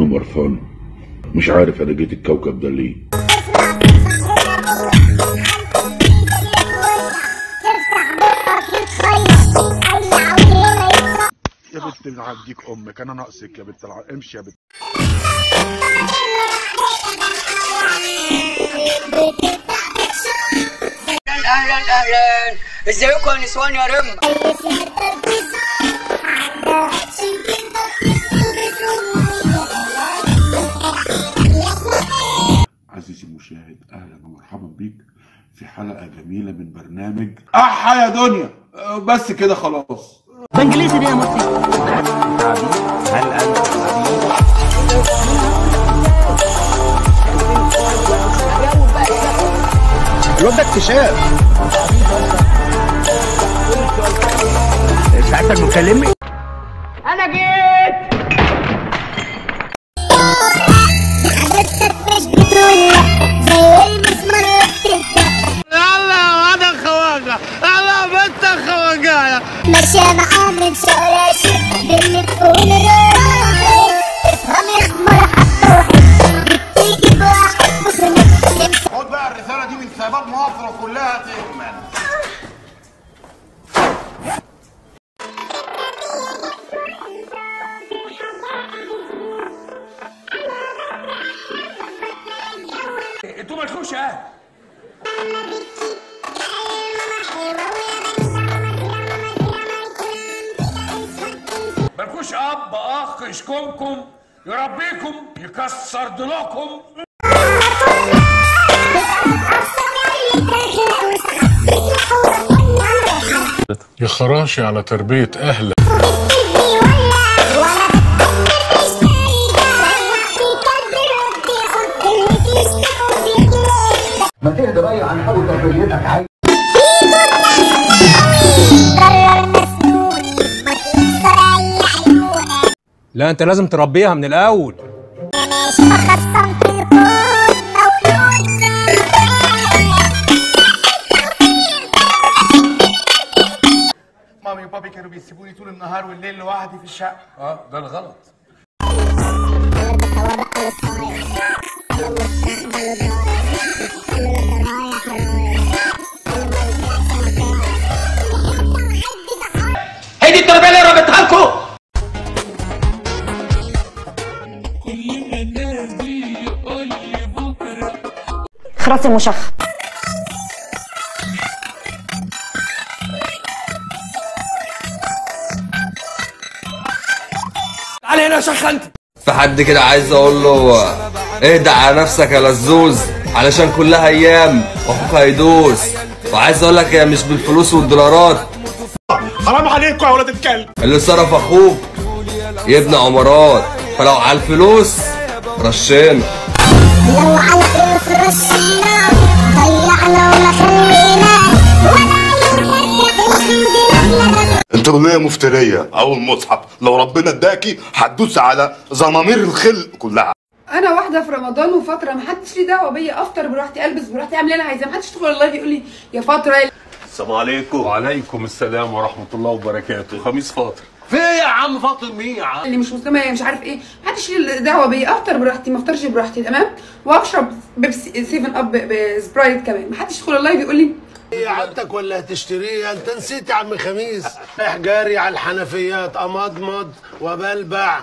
يوم قرفان مش عارف انا جيت الكوكب ده ليه يا بنت العديك امك انا ناقصك يا بنت الع... امشي يا بنت اهلا اهلا ازيكم يا نسوان يا رم عزيزي المشاهد اهلا ومرحبا بيك في حلقه جميله من برنامج احا يا دنيا أه، بس كده خلاص بانجليزي دي يا مصري هل انت الواد ده اكتشاف ساعتك مكلمني انا جيت حضرتك مش بتقول زي المسمار بتبدأ يلا انا خواجه انا بنت خواجه ماشية معاه من شراشة بالتليفون الرايح تفهم يخمر حطوحي بتيجي بواحد بخنك خد بقى الرساله دي من شباب مصر كلها تكمل انتوا مالكوش اه مالكوش اب اخ يشكمكم يربيكم يكسر ضلوعكم يا خراشي على تربية أهلك ما تهدى بقى عن حاول تربيتك عايز لا انت لازم تربيها من الاول مامي وبابي كانوا بيسيبوني طول النهار والليل لوحدي في الشقه اه ده الغلط هي دي التربيه اللي ربيتها لكم خراس المشخ تعال هنا يا شيخ انت في حد كده عايز اقول له اهدى على نفسك يا لزوز علشان كلها ايام واخوك هيدوس وعايز اقول لك هي مش بالفلوس والدولارات حرام عليكم يا ولاد الكلب اللي صرف اخوك يبني عمارات فلو على الفلوس رشينا لو على الفلوس رشينا ضيعنا وما خلينا ولا يهدك انت اغنيه مفتريه او المصحف لو ربنا اداكي هتدوس على زمامير الخلق كلها انا واحده في رمضان وفتره ما حدش ليه دعوه بيا افطر براحتي البس براحتي اعمل اللي انا عايزاه ما حدش يدخل اللايف يقول لي يا فتره السلام عليكم وعليكم السلام ورحمة الله وبركاته خميس فاطر في ايه يا عم فاطم مين يا عم اللي مش مسلمه مش عارف ايه ما حدش ليه دعوه بيا افطر براحتي ما افطرش براحتي تمام واشرب بيبسي 7 اب بسبرايت كمان ما حدش يدخل اللايف يقول لي ايه عندك ولا هتشتريه انت نسيت يا عم خميس رايح جاري على الحنفيات امضمض وبلبع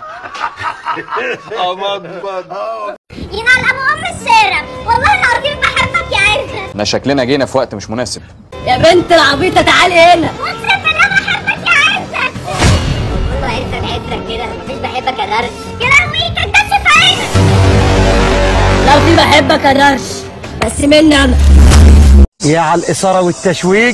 امضمض ينال ابو ام الشارع والله العظيم بحبك يا عزة احنا شكلنا جينا في وقت مش مناسب يا بنت العبيطه تعالي هنا اقسم بالله بحبك يا عزة والله عزة عزة كده مش بحبك يا درش يا لهوي كدبش في عينك لو في بحبك يا درش بس مني انا يا على الاثاره والتشويق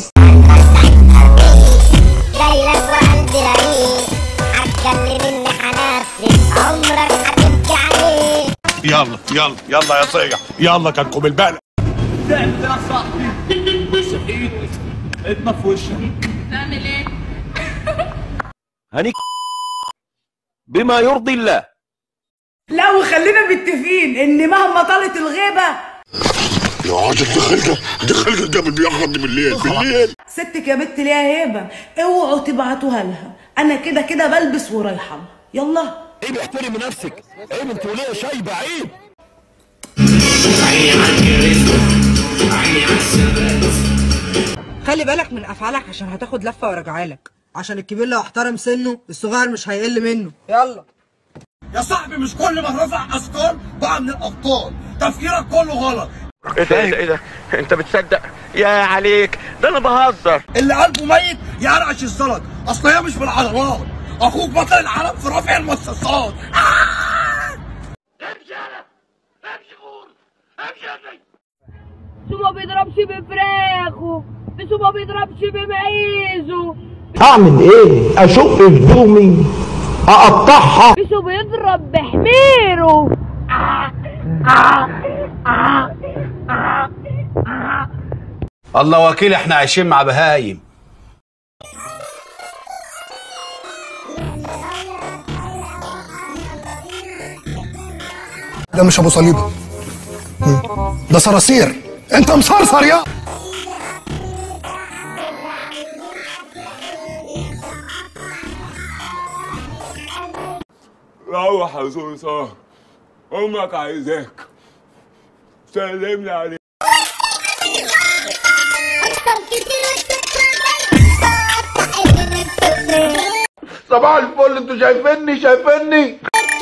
جاي لك وعندي رقيق هتكلم اني هنفذ عمرك هتبكي عليه يلا يلا يلا يا صيح يلا كانكم البقلة هنيك بما يرضي الله لا وخلينا متفقين ان مهما طالت الغيبه يا راجل دي خلقه دي خلقه جابل بيقعد بالليل بالليل ستك يا بنت ليها هيبه اوعوا تبعتوها لها انا كده كده بلبس ورايحه يلا عيب احترمي نفسك عيب انت وليه شايبه عيب خلي بالك من افعالك عشان هتاخد لفه وراجعه لك عشان الكبير لو احترم سنه الصغير مش هيقل منه يلا يا صاحبي مش كل ما رفع اثقال بقى من الابطال تفكيرك كله غلط ايه ده ايه ده ايه ده انت بتصدق يا عليك ده انا بهزر اللي قلبه ميت يقرقش الزلط اصل هي مش بالعضلات اخوك بطل العالم في رفع المصاصات سو ما بيضربش بفراخه سو ما بيضربش بمعيزه اعمل ايه اشق هدومي اقطعها سو بيضرب بحميره الله وكيل احنا عايشين مع بهايم ده مش ابو صليب ده صراصير انت مصرصر يا روح يا صوصة امك عايزاك سلم لي عليك صباح الفل انتوا شايفيني شايفيني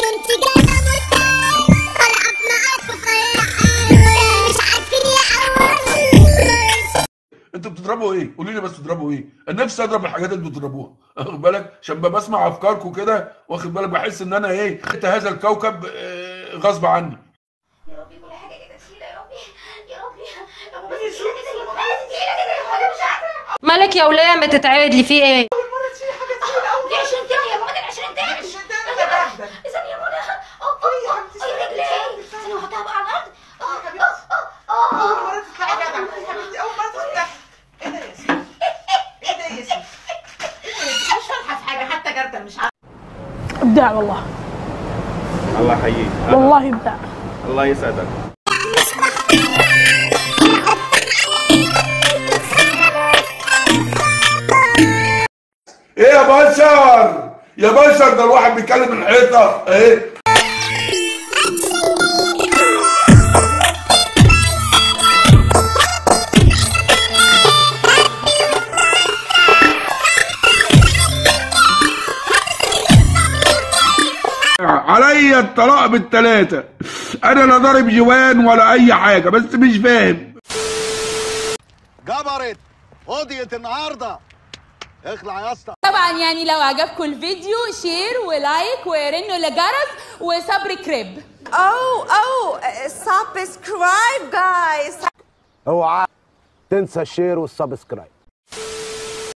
انتوا بتضربوا ايه؟ قولوا لي بس بتضربوا ايه؟ انا نفسي اضرب الحاجات اللي بتضربوها واخد بالك؟ عشان ببقى بسمع افكاركم كده واخد بالك بحس ان انا ايه؟ انت هذا الكوكب آه، غصب عني مالك يا وليه ما تتعادلي في ايه دي 20 تاني يا ماما دي 20 تاني استني يا منى اه اه اه يا رجلي استني وحطها بقى على الارض اه اه اه اول مره تطلعي جدع اول مره تطلعي ايه ده يا سيدي ايه ده يا سيدي مش فالحه في حاجه حتى جردل مش عارفه ابداع والله الله يحييك والله ابداع الله يسعدك ايه يا بشر يا بشر ده الواحد بيتكلم الحيطه ايه عليا الطلاق بالتلاتة انا لا ضارب جوان ولا اي حاجة بس مش فاهم جبرت قضيت النهارده اخلع يا اسطى طبعا يعني لو عجبكم الفيديو شير ولايك ورنوا لجرس وصبري كريب Oh, oh, uh, subscribe, guys. اوعى تنسى الشير والسبسكرايب